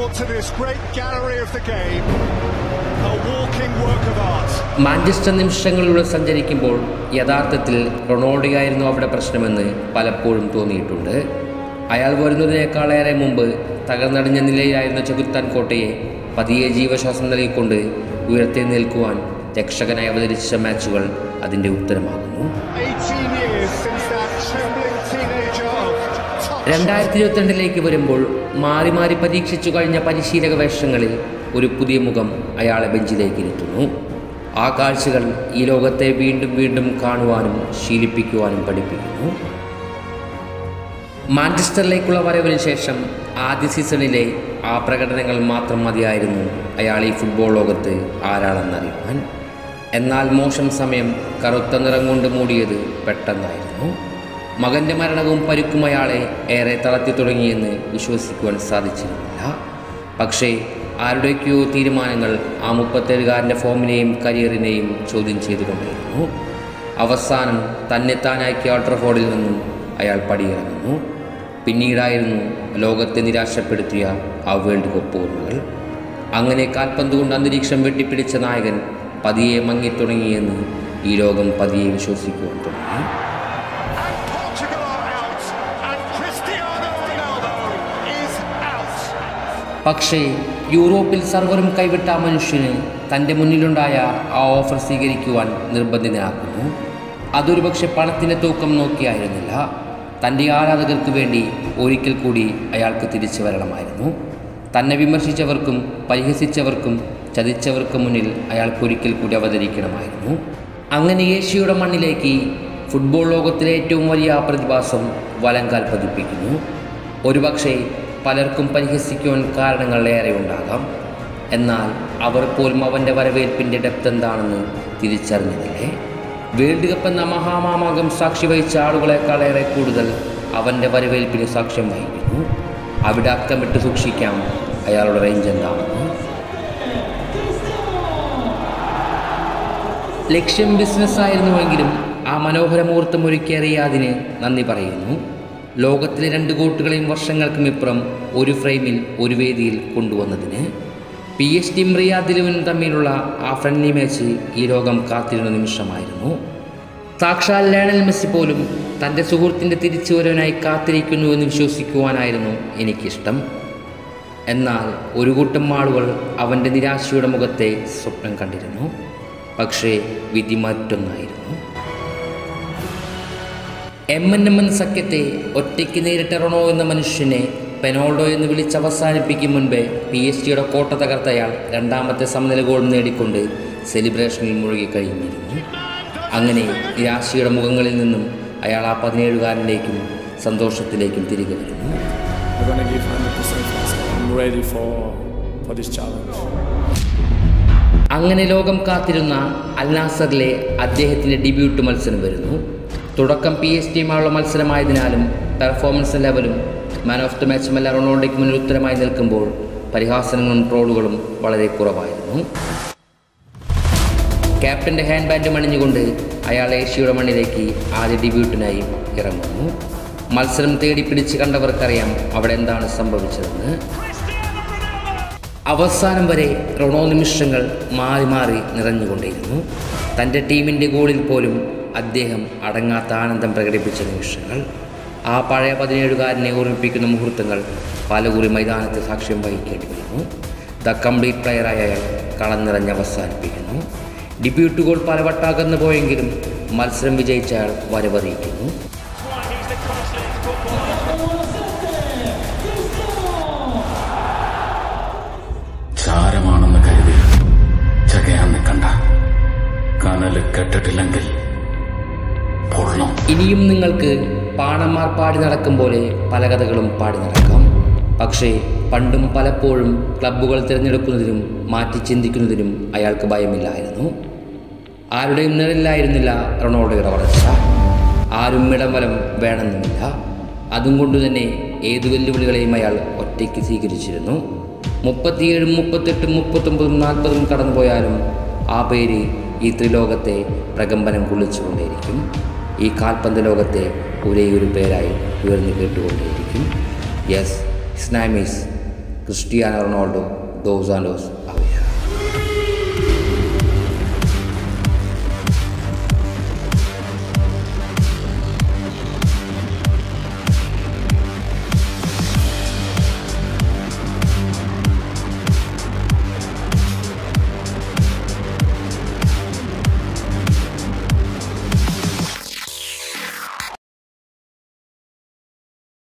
brought to this great gallery of the game a walking work of art. Manchester നിമിഷങ്ങളിലൂടെ സഞ്ചരിക്കുമ്പോൾ യഥാർത്ഥത്തിൽ റൊണാൾഡോയായിരുന്നു അവിടെ പ്രശ്നമെന്ന് പലപ്പോഴും തോന്നിയിട്ടുണ്ട് അയാൾ വരുന്നതിനേക്കാളേറെ മുമ്പ് തകർന്നടിഞ്ഞ നിലയിലായിരുന്ന ചെകുത്താൻ കോട്ടയെ പതിയെ ജീവശ്വാസം നൽകിക്കൊണ്ട് ഉയർത്തി നിൽക്കുവാൻ രക്ഷകനായി അവതരിച്ച മാച്ചുകൾ അതിൻ്റെ ഉത്തരമാകുന്നു 18 years since that trembling teenager of touch. രണ്ടായിരത്തി ഇരുപത്തിരണ്ടിലേക്ക് വരുമ്പോൾ മാറി മാറി പരീക്ഷിച്ചു കഴിഞ്ഞ പരിശീലക വേഷങ്ങളിൽ ഒരു പുതിയ മുഖം അയാളെ ബെഞ്ചിലേക്ക് ഇരുത്തുന്നു ആ കാഴ്ചകൾ ഈ ലോകത്തെ വീണ്ടും വീണ്ടും കാണുവാനും ശീലിപ്പിക്കുവാനും പഠിപ്പിക്കുന്നു മാഞ്ചസ്റ്ററിലേക്കുള്ള വരവിന് ശേഷം ആദ്യ സീസണിലെ ആ പ്രകടനങ്ങൾ മാത്രം മതിയായിരുന്നു അയാൾ ഈ ഫുട്ബോൾ ലോകത്ത് ആരാണെന്നറിയുവാൻ എന്നാൽ മോശം സമയം കറുത്ത നിറം കൊണ്ട് മൂടിയത് പെട്ടെന്നായിരുന്നു മകൻ്റെ മരണവും പരുക്കും അയാളെ ഏറെ തളർത്തി തുടങ്ങിയെന്ന് വിശ്വസിക്കുവാൻ സാധിച്ചിരുന്നില്ല പക്ഷേ ആരുടെയൊക്കെയോ തീരുമാനങ്ങൾ ആ മുപ്പത്തേഴുകാരൻ്റെ ഫോമിനെയും കരിയറിനെയും ചോദ്യം ചെയ്തുകൊണ്ടിരുന്നു അവസാനം തന്നെത്താനാക്കിയ ഓൾട്രഫോർഡിൽ നിന്നും അയാൾ പടിയിറങ്ങുന്നു പിന്നീടായിരുന്നു ലോകത്തെ നിരാശപ്പെടുത്തിയ ആ വേൾഡ് കപ്പ് ഓർമ്മകൾ അങ്ങനെ കാൽപന്ത് കൊണ്ട് അന്തരീക്ഷം വെട്ടിപ്പിടിച്ച നായകൻ പതിയെ മങ്ങിത്തുടങ്ങിയെന്ന് ഈ ലോകം പതിയെ വിശ്വസിക്കുവാൻ തുടങ്ങി And Portugal are out, and Cristiano Ronaldo is out. പക്ഷേ യൂറോപ്പിൽ സർവരും കൈവിട്ട ആ മനുഷ്യന് തൻ്റെ മുന്നിലുണ്ടായ ആ ഓഫർ സ്വീകരിക്കുവാൻ നിർബന്ധിതനാക്കുന്നു അതൊരു പക്ഷെ പണത്തിൻ്റെ തൂക്കം നോക്കിയായിരുന്നില്ല തൻ്റെ ആരാധകർക്ക് വേണ്ടി ഒരിക്കൽ കൂടി അയാൾക്ക് തിരിച്ചു വരണമായിരുന്നു തന്നെ വിമർശിച്ചവർക്കും പരിഹസിച്ചവർക്കും ചതിച്ചവർക്കും മുന്നിൽ അയാൾക്ക് ഒരിക്കൽ കൂടി അവതരിക്കണമായിരുന്നു അങ്ങനെ ഏഷ്യയുടെ മണ്ണിലേക്ക് ഫുട്ബോൾ ലോകത്തിലെ ഏറ്റവും വലിയ ആ പ്രതിഭാസം വലങ്കാൽ പതിപ്പിക്കുന്നു ഒരുപക്ഷെ പലർക്കും പരിഹസിക്കുവാൻ കാരണങ്ങൾ ഏറെ ഉണ്ടാകാം എന്നാൽ അവർ പോലും അവൻ്റെ വരവേൽപ്പിൻ്റെ ഡെപ്ത് എന്താണെന്ന് തിരിച്ചറിഞ്ഞതില്ലേ വേൾഡ് കപ്പ് എന്ന മഹാമാമാകം സാക്ഷി വഹിച്ച ആളുകളെക്കാളേറെ കൂടുതൽ അവൻ്റെ വരവേൽപ്പിന് സാക്ഷ്യം വഹിക്കുന്നു അവിടെ അക്കമിട്ട് സൂക്ഷിക്കാം അയാളുടെ റേഞ്ച് എന്താണെന്ന് ലക്ഷ്യം ബിസിനസ്സായിരുന്നുവെങ്കിലും ആ മനോഹര മുഹൂർത്തം ഒരുക്കിയ റിയാദിന് നന്ദി പറയുന്നു ലോകത്തിലെ രണ്ട് കോട്ടുകളെയും വർഷങ്ങൾക്കും ഇപ്പുറം ഒരു ഫ്രെയിമിൽ ഒരു വേദിയിൽ കൊണ്ടുവന്നതിന് പി എസ് ടിയും റിയാദിലും തമ്മിലുള്ള ആ ഫ്രണ്ട്ലി മാച്ച് ഈ ലോകം കാത്തിരുന്ന നിമിഷമായിരുന്നു സാക്ഷാൽ ലേണൽ മെസ്സി പോലും തൻ്റെ സുഹൃത്തിൻ്റെ തിരിച്ചുവരവിനായി കാത്തിരിക്കുന്നു എന്ന് വിശ്വസിക്കുവാനായിരുന്നു എനിക്കിഷ്ടം എന്നാൽ ഒരു കൂട്ടം ആളുകൾ അവൻ്റെ നിരാശയുടെ മുഖത്തെ സ്വപ്നം കണ്ടിരുന്നു പക്ഷേ വിധി മറ്റൊന്നായിരുന്നു എം എൻ എം എൻ സഖ്യത്തെ ഒറ്റയ്ക്ക് നേരിട്ട റൊണോ എന്ന മനുഷ്യനെ പെനോൾഡോ എന്ന് വിളിച്ച് അവസാനിപ്പിക്കും മുൻപേ പി എസ് ജിയുടെ കോട്ട തകർത്തയാൾ രണ്ടാമത്തെ സമനില ഗോൾ നേടിക്കൊണ്ട് സെലിബ്രേഷനിൽ മുഴുകി കഴിഞ്ഞിരുന്നു അങ്ങനെ നിരാശയുടെ മുഖങ്ങളിൽ നിന്നും അയാൾ ആ പതിനേഴുകാരനിലേക്കും സന്തോഷത്തിലേക്കും തിരികെ വരുന്നു I'm gonna give 100% myself. I'm ready for for this challenge. അങ്ങനെ ലോകം കാത്തിരുന്ന അൽ നാസറിലെ അദ്ദേഹത്തിൻ്റെ ഡെബ്യൂട്ട് മത്സരം വരുന്നു തുടക്കം പി എസ് ടിയുമായുള്ള മത്സരമായതിനാലും പെർഫോമൻസ് ലെവലും മാൻ ഓഫ് ദ മാച്ചുമെല്ലാം റൊണാൾഡോയ്ക്ക് മുന്നിൽ ഉത്തരമായി നിൽക്കുമ്പോൾ പരിഹാസനങ്ങളും ട്രോളുകളും വളരെ കുറവായിരുന്നു ക്യാപ്റ്റൻ്റെ ഹാൻഡ് ബാൻഡ് അണിഞ്ഞുകൊണ്ട് അയാൾ ഏഷ്യയുടെ മണ്ണിലേക്ക് ആദ്യ ഡെബ്യൂട്ടിനായി ഇറങ്ങുന്നു മത്സരം തേടി പിടിച്ച് കണ്ടവർക്കറിയാം അവിടെ എന്താണ് സംഭവിച്ചതെന്ന് അവസാനം വരെ റൊണോ നിമിഷങ്ങൾ മാറി മാറി നിറഞ്ഞുകൊണ്ടിരുന്നു തൻ്റെ ടീമിൻ്റെ ഗോളിൽ പോലും അദ്ദേഹം അടങ്ങാത്ത ആനന്ദം പ്രകടിപ്പിച്ച നിമിഷങ്ങൾ ആ പഴയ പതിനേഴുകാരനെ ഓർമ്മിപ്പിക്കുന്ന മുഹൂർത്തങ്ങൾ പലകുറി മൈതാനത്ത് സാക്ഷ്യം വഹിക്കേണ്ടി വരുന്നു ദ കംപ്ലീറ്റ് പ്ലെയറായ അയാൾ കളം നിറഞ്ഞ് അവസാനിപ്പിക്കുന്നു ഡെബ്യൂട്ട് ഗോൾ പലവട്ടാകന്നു പോയെങ്കിലും മത്സരം വിജയിച്ച അയാൾ വരവറിയിക്കുന്നു ചാരമാണെന്ന് കരുതി ചകയാൻ നിൽക്കണ്ട കനല് കെട്ടിട്ടില്ലെങ്കിൽ പൊള്ളും ഇനിയും നിങ്ങൾക്ക് പാണന്മാർ പാടി നടക്കും പോലെ പല കഥകളും പാടി നടക്കാം പക്ഷേ പണ്ടും പലപ്പോഴും ക്ലബ്ബുകൾ തിരഞ്ഞെടുക്കുന്നതിനും മാറ്റി ചിന്തിക്കുന്നതിനും അയാൾക്ക് ഭയമില്ലായിരുന്നു ആരുടെയും നിഴലിലായിരുന്നില്ല റൊണാൾഡോയുടെ വളർച്ച ആരും ഇടംവലം വേണമെന്നുമില്ല അതും കൊണ്ട് തന്നെ ഏതു വെല്ലുവിളികളെയും അയാൾ ഒറ്റയ്ക്ക് സ്വീകരിച്ചിരുന്നു മുപ്പത്തിയേഴും മുപ്പത്തെട്ടും മുപ്പത്തൊമ്പതും നാൽപ്പതും കടന്നുപോയാലും ആ പേര് ഈ ത്രിലോകത്തെ പ്രകമ്പനം കൊള്ളിച്ചുകൊണ്ടേയിരിക്കും ഈ കാൽപന്ത് ലോകത്തെ ഒരേ ഒരു പേരായി ഉയർന്നു കേട്ടുകൊണ്ടേയിരിക്കും yes his name is Cristiano Ronaldo dos ആൻഡോസ്